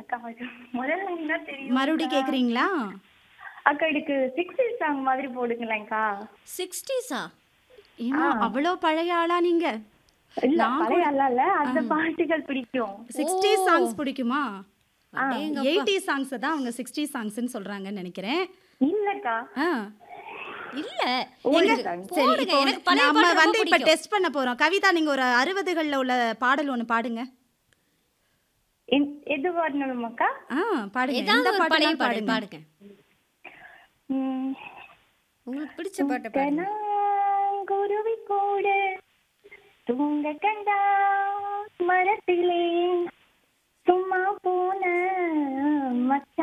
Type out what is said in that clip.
அக்கா அது முதல்ல என்ன தெரியும் மறுபடியும் கேக்குறீங்களா அக்கா இதுக்கு சிக்ஸ்டி சாங் மாதிரி போடுங்களேன்க்கா சிக்ஸ்டீஸா ஏமா அவ்வளோ பழைய ஆளா நீங்க இல்ல நான் பழைய அல்ல அந்த பாட்டுகள் பிடிக்கும் சிக்ஸ்டி சாங்ஸ் பிடிக்குமா அடேங்கப்பா. எயிட்டி சாங்ஸ் தான் அவங்க சிக்ஸ்டி சாங்ஸ்னு சொல்றாங்கன்னு நினைக்கிறேன் இல்லக்கா ஆ இல்ல ஓல்டு எனக்கு சாங் சரி போடுங்க இப்போ எனக்கு பழைய நம்ம பாட்டு ரொம்ப வந்து இப்ப பிடிக்கும். டெஸ்ட் பண்ண போறோம் கவிதா நீங்க ஒரு அறுபதுகள்ல உள்ள பாடல் ஒண்ணு பாடுங்க எது வரணுமாக்கா ஆ பாடுங்க ஏதாவது எந்த ஒரு பழைய பாட்டுனாலும் பாடு பாடுங்க பாடுங்க ம், உங்களுக்கு பிடிச்ச பாட்டை பாடுங்க குருவி கூட தூங்க கண்டா மரத்திலே சும்மா போன மச்சான்